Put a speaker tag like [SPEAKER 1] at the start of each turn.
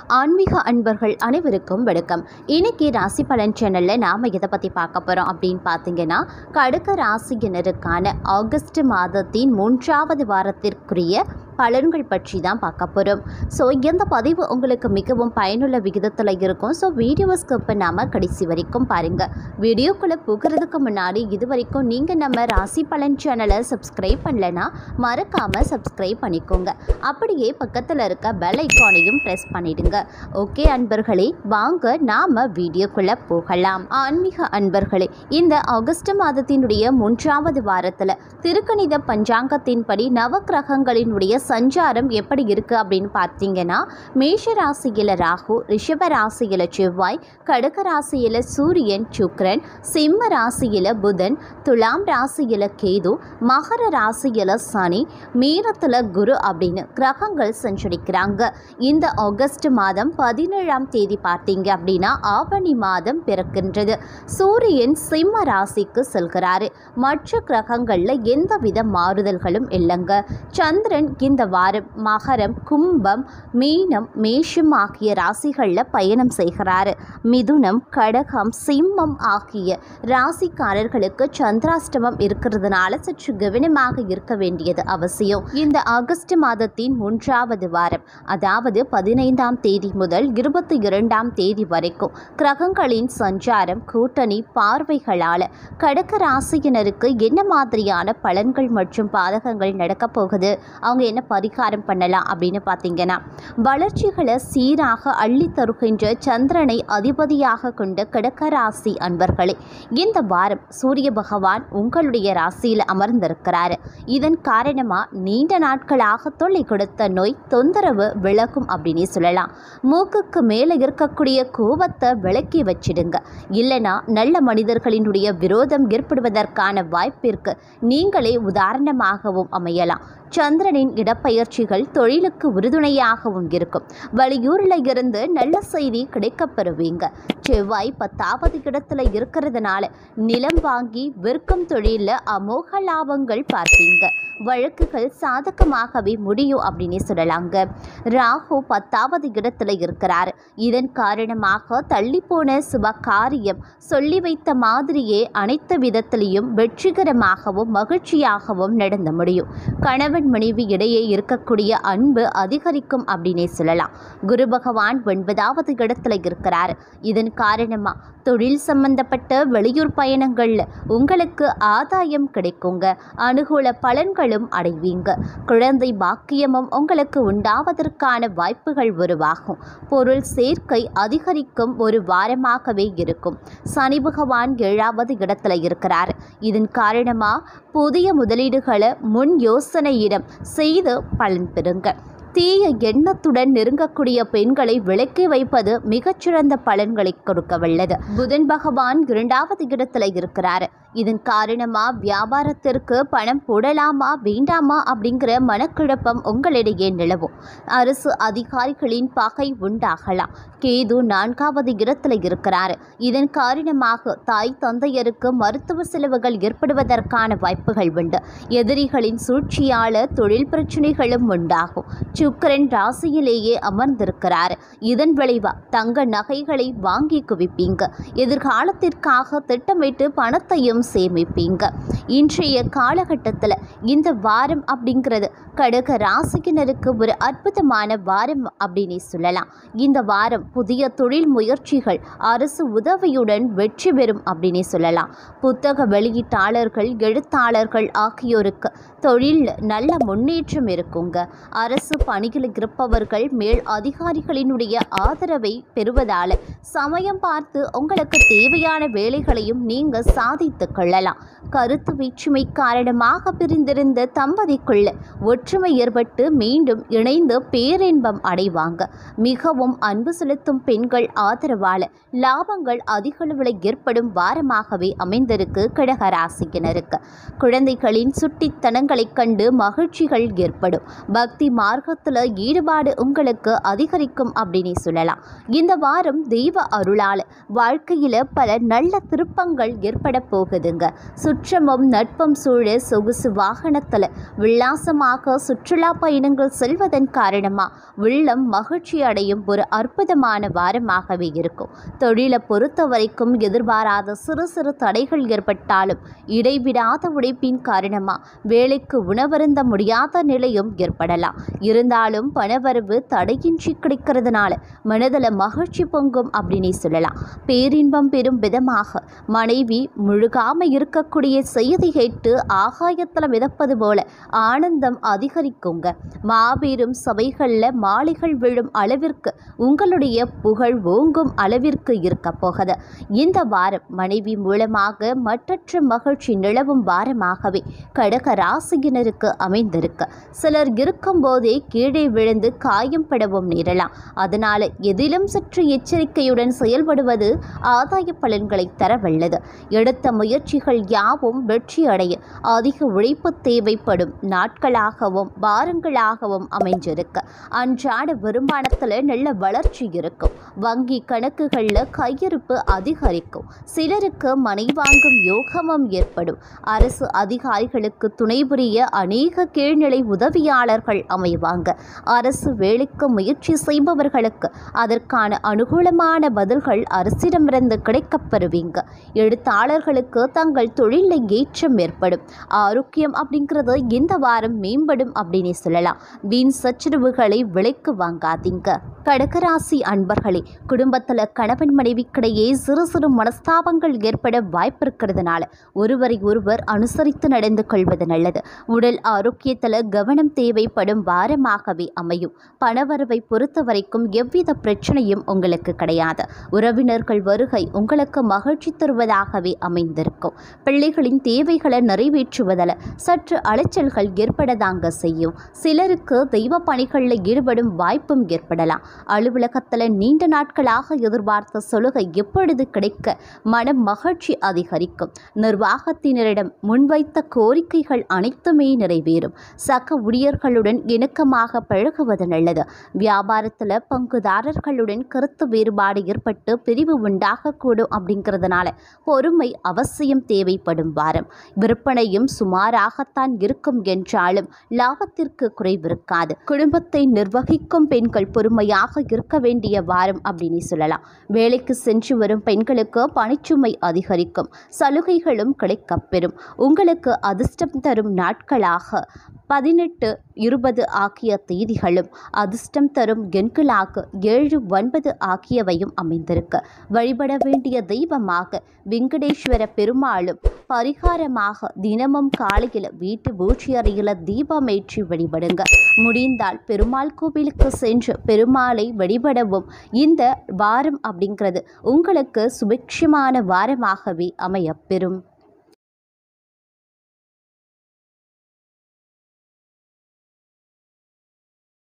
[SPEAKER 1] ஆன்மீக அன்பர்கள் அனைவருக்கும் வணக்கம் இன்னைக்கு ராசி பலன் சேனலில் நாம் எதை பற்றி பார்க்க போகிறோம் அப்படின்னு பார்த்தீங்கன்னா கடுக்க ராசியினருக்கான ஆகஸ்ட் மாதத்தின் மூன்றாவது வாரத்திற்குரிய பலன்கள் பற்றி தான் பார்க்க போகிறோம் ஸோ இந்த பதிவு உங்களுக்கு மிகவும் பயனுள்ள விகிதத்தில் இருக்கும் ஸோ வீடியோவை ஸ்கிப் பண்ணாமல் கடைசி வரைக்கும் பாருங்கள் வீடியோக்குள்ளே போகிறதுக்கு முன்னாடி இது வரைக்கும் நீங்கள் நம்ம ராசி பலன் சேனலை சப்ஸ்கிரைப் பண்ணலைன்னா மறக்காமல் சப்ஸ்கிரைப் பண்ணிக்கோங்க அப்படியே பக்கத்தில் இருக்க பெல் ஐக்கானையும் ப்ரெஸ் பண்ணிடுங்க ஓகே அன்பர்களே வாங்க நாம் வீடியோக்குள்ளே போகலாம் ஆன்மீக அன்பர்களே இந்த ஆகஸ்ட் மாதத்தினுடைய மூன்றாவது வாரத்தில் திருக்கணித பஞ்சாங்கத்தின்படி நவக்கிரகங்களினுடைய சஞ்சாரம் எப்படி இருக்குது அப்படின்னு பார்த்தீங்கன்னா மேஷ ராசியில் ராகு ரிஷப ராசியில் செவ்வாய் கடக ராசியில் சூரியன் சுக்கிரன் சிம்ம ராசியில் புதன் துலாம் ராசியில் கேது மகர ராசியில் சனி மீனத்தில் குரு அப்படின்னு கிரகங்கள் சஞ்சரிக்கிறாங்க இந்த ஆகஸ்ட் மாதம் பதினேழாம் தேதி பார்த்தீங்க அப்படின்னா ஆவணி மாதம் பிறக்கின்றது சூரியன் சிம்ம ராசிக்கு செல்கிறாரு மற்ற கிரகங்களில் எந்தவித மாறுதல்களும் இல்லைங்க சந்திரன் இந்த வாரம் மகரம் கும்பம் மீனம் மேஷம் ஆகிய ராசிகளில் பயணம் செய்கிறாரு மிதுனம் கடகம் சிம்மம் ஆகிய ராசிக்காரர்களுக்கு சந்திராஷ்டமம் இருக்கிறதுனால சற்று கவனமாக இருக்க வேண்டியது அவசியம் இந்த ஆகஸ்ட் மாதத்தின் மூன்றாவது வாரம் அதாவது பதினைந்தாம் தேதி முதல் இருபத்தி இரண்டாம் தேதி வரைக்கும் கிரகங்களின் சஞ்சாரம் கூட்டணி பார்வைகளால் கடக ராசியினருக்கு என்ன மாதிரியான பலன்கள் மற்றும் பாதகங்கள் நடக்கப் போகுது அவங்க என்ன பரிகாரம் பண்ணலாம் அப்படின்னு பார்த்தீங்கன்னா வளர்ச்சிகளை சீராக அள்ளி தருகின்ற சந்திரனை அதிபதியாக கொண்ட கடக ராசி அன்பர்களே இந்த வாரம் சூரிய பகவான் உங்களுடைய ராசியில் அமர்ந்திருக்கிறாரு இதன் காரணமாக நீண்ட நாட்களாக தொல்லை கொடுத்த நோய் தொந்தரவு விலகும் அப்படின்னு சொல்லலாம் மூக்குக்கு மேலே இருக்கக்கூடிய கோபத்தை விலக்கி வச்சிடுங்க இல்லைனா நல்ல மனிதர்களினுடைய விரோதம் ஏற்படுவதற்கான வாய்ப்பிற்கு நீங்களே உதாரணமாகவும் அமையலாம் சந்திரனின் இடப்பெயர்ச்சிகள் தொழிலுக்கு உறுதுணையாகவும் இருக்கும் வெளியூரில் இருந்து நல்ல செய்தி கிடைக்கப் பெறுவீங்க செவ்வாய் பத்தாவது இடத்துல இருக்கிறதுனால நிலம் வாங்கி விற்கும் தொழிலில் அமோக லாபங்கள் பார்ப்பீங்க வழக்குகள் சாதகமாகவே முடியும் அப்படின்னு சொல்லலாங்க ராகு பத்தாவது இடத்துல இருக்கிறார் இதன் காரணமாக தள்ளிப்போன சுப காரியம் சொல்லி வைத்த மாதிரியே அனைத்து விதத்திலையும் வெற்றிகரமாகவும் மகிழ்ச்சியாகவும் நடந்து முடியும் கணவன் மனைவி இடையே இருக்கக்கூடிய அன்பு அதிகரிக்கும் அப்படின்னே சொல்லலாம் குரு பகவான் ஒன்பதாவது இடத்துல இருக்கிறார் இதன் காரணமாக தொழில் சம்பந்தப்பட்ட வெளியூர் பயணங்களில் உங்களுக்கு ஆதாயம் கிடைக்குங்க அனுகூல பலன்களும் அடைவீங்க குழந்தை பாக்கியமும் உங்களுக்கு உண்டாவதற்கான வாய்ப்புகள் உருவாகும் பொருள் சேர்க்கை அதிகரிக்கும் ஒரு வாரமாகவே இருக்கும் சனி பகவான் ஏழாவது இடத்துல இருக்கிறார் இதன் காரணமாக புதிய முதலீடுகளை முன் யோசனையிடம் செய்து பலன் பெறுங்க தீய எண்ணத்துடன் நெருங்கக்கூடிய பெண்களை விலக்கி வைப்பது மிகச்சிறந்த பலன்களை கொடுக்க வல்லது புதன் பகவான் இரண்டாவது இடத்துல இருக்கிறார் இதன் காரணமா வியாபாரத்திற்கு பணம் போடலாமா வேண்டாமா அப்படிங்கிற மனக்குழப்பம் உங்களிடையே நிலவும் அரசு அதிகாரிகளின் பகை உண்டாகலாம் கேது நான்காவது இடத்துல இருக்கிறார் இதன் காரணமாக தாய் தந்தையருக்கு மருத்துவ செலவுகள் ஏற்படுவதற்கான வாய்ப்புகள் உண்டு எதிரிகளின் சூழ்ச்சியால தொழில் பிரச்சனைகளும் உண்டாகும் சுக்கரன் ராசியிலேயே அமர்ந்திருக்கிறார் இதன் விளைவா தங்க நகைகளை வாங்கி குவிப்பீங்க எதிர்காலத்திற்காக திட்டமிட்டு பணத்தையும் சேமிப்பீங்க இன்றைய காலகட்டத்தில் இந்த வாரம் அப்படிங்கிறது கடக ராசியினருக்கு ஒரு அற்புதமான வாரம் அப்படின்னு சொல்லலாம் இந்த வாரம் புதிய தொழில் முயற்சிகள் அரசு உதவியுடன் வெற்றி பெறும் அப்படின்னு சொல்லலாம் புத்தக வெளியீட்டாளர்கள் எழுத்தாளர்கள் ஆகியோருக்கு தொழில் நல்ல முன்னேற்றம் இருக்குங்க அரசு பணியில் இருப்பவர்கள் மேல் அதிகாரிகளினுடைய ஆதரவை பெறுவதால் சமயம் பார்த்து உங்களுக்கு தேவையான வேலைகளையும் நீங்கள் சாதித்து கொள்ளலாம் கருத்து வேற்றுமை காரணமாக பிரிந்திருந்த தம்பதிக்குள்ள ஒற்றுமை ஏற்பட்டு மீண்டும் இணைந்து பேரின்பம் அடைவாங்க மிகவும் அன்பு செலுத்தும் பெண்கள் ஆதரவால லாபங்கள் அதிகளவில் ஏற்படும் வாரமாகவே அமைந்திருக்கு கடகராசியினருக்கு குழந்தைகளின் சுட்டித்தனங்களைக் கண்டு மகிழ்ச்சிகள் ஏற்படும் பக்தி மார்க்கத்தில் ஈடுபாடு உங்களுக்கு அதிகரிக்கும் அப்படின்னு சொல்லலாம் இந்த வாரம் தெய்வ தெய்வ அருளால் வாழ்க்கையில் பல நல்ல திருப்பங்கள் ஏற்பட போகுதுங்க சுற்றமும் நட்பும் சூழ சொகுசு வாகனத்தில் உல்லாசமாக சுற்றுலா பயணங்கள் செல்வதன் காரணமாக உள்ளம் மகிழ்ச்சி அடையும் ஒரு அற்புதமான வாரமாகவே இருக்கும் தொழிலை பொறுத்த வரைக்கும் எதிர்பாராத சிறு சிறு தடைகள் ஏற்பட்டாலும் இடைவிடாத உழைப்பின் காரணமாக வேலைக்கு உணவருந்த முடியாத நிலையும் ஏற்படலாம் இருந்தாலும் பணவரவு தடையின்றி கிடைக்கிறதுனால மனதில் மகிழ்ச்சி பொங்கும் அப்படின்னு சொல்லலாம் பேரின்பம் பெறும் விதமாக மனைவி முழுகாம இருக்கக்கூடிய செய்தி கேட்டு ஆகாயத்தில் மிதப்பது போல ஆனந்தம் அதிகரிக்குங்க மாபெரும் சபைகளில் மாலைகள் விழும் அளவிற்கு உங்களுடைய புகழ் ஓங்கும் அளவிற்கு இருக்க போகுது இந்த வாரம் மனைவி மூலமாக மற்றற்ற மகிழ்ச்சி நிலவும் வாரமாகவே கடக ராசியினருக்கு அமைந்திருக்கு சிலர் இருக்கும்போதே கீழே விழுந்து காயம் படவும் நேரலாம் அதனால எதிலும் சற்று எச்சரிக்கையுடன் செயல்படுவது ஆதாய பலன்களை தர வல்லது எடுத்த முயற்சிகள் யாவும் வெற்றி அடைய அதிக உழைப்பு தேவைப்படும் நாட்களாகவும் வாரங்களாகவும் அமைஞ்சிருக்கு அன்றாட வருமானத்தில் நல்ல வளர்ச்சி இருக்கும் வங்கி கணக்குகளில் கையிருப்பு அதிகரிக்கும் சிலருக்கு மனை வாங்கும் யோகமும் ஏற்படும் அரசு அதிகாரிகளுக்கு துணை புரிய அநேக கீழ்நிலை உதவியாளர்கள் அமைவாங்க அரசு வேலைக்கு முயற்சி செய்பவர்களுக்கு அதற்கான அனுகூலமான பதில்கள் அரசிடமிருந்து கிடைக்கப் பெறுவீங்க எழுத்தாளர்களுக்கு தங்கள் தொழிலில் ஏற்றம் ஏற்படும் ஆரோக்கியம் அப்படிங்கிறது இந்த வாரம் மேம்படும் அப்படின்னு சொல்லலாம் வீண் சச்சரவுகளை விலைக்கு வாங்காதீங்க கடகராசி அன்பர்களே குடும்பத்தில் கணவன் மனைவிக்கிடையே சிறு சிறு மனஸ்தாபங்கள் ஏற்பட வாய்ப்பு இருக்கிறதுனால ஒருவரை ஒருவர் அனுசரித்து நடந்து கொள்வது நல்லது உடல் ஆரோக்கியத்தில் கவனம் தேவைப்படும் வாரமாகவே அமையும் பணவரவை பொறுத்த வரைக்கும் எவ்வித பிரச்சனையும் உங்களுக்கு கிடையாது உறவினர்கள் வருகை உங்களுக்கு மகிழ்ச்சி தருவதாகவே அமைந்திருக்கும் பிள்ளைகளின் தேவைகளை நிறைவேற்றுவதில் சற்று அலைச்சல்கள் ஏற்படதாங்க செய்யும் சிலருக்கு தெய்வ பணிகளில் ஈடுபடும் வாய்ப்பும் ஏற்படலாம் அலுவலகத்தில் நீண்ட நாட்களாக எதிர்பார்த்த சலுகை எப்பொழுது கிடைக்க மன மகிழ்ச்சி அதிகரிக்கும் நிர்வாகத்தினரிடம் முன்வைத்த கோரிக்கைகள் அனைத்துமே நிறைவேறும் சக ஊழியர்களுடன் இணக்கமாக பழகுவது நல்லது வியாபாரத்தில் பங்குதாரர்களுடன் கருத்து வேறுபாடு ஏற்பட்டு பிரிவு உண்டாகக்கூடும் அப்படிங்கிறதுனால பொறுமை அவசியம் தேவைப்படும் வாரம் விற்பனையும் சுமாராகத்தான் இருக்கும் என்றாலும் லாபத்திற்கு குறைவிருக்காது குடும்பத்தை நிர்வகிக்கும் பெண்கள் பொறுமையாக இருக்க வேண்டிய வாரம் அப்படின்னு சொல்லலாம் வேலைக்கு சென்று வரும் பெண்களுக்கு பணிச்சுமை அதிகரிக்கும் சலுகைகளும் கிடைக்கப்பெறும் உங்களுக்கு அதிர்ஷ்டம் தரும் நாட்களாக பதினெட்டு இருபது ஆகிய தேதிகளும் அதிர்ஷ்டம் தரும் எண்களாக ஏழு ஒன்பது ஆகியவையும் அமைந்திருக்கு வழிபட வேண்டிய தெய்வமாக வெங்கடேஸ்வர பெருமாளும் பரிகாரமாக தினமும் காலையில் வீட்டு பூச்சியறையில் தீபமேற்றி வழிபடுங்க முடிந்தால் பெருமாள் கோவிலுக்கு சென்று பெருமாளை வழிபடவும் இந்த வாரம் அப்படிங்கிறது உங்களுக்கு சுபிக்ஷமான வாரமாகவே அமையப்பெறும்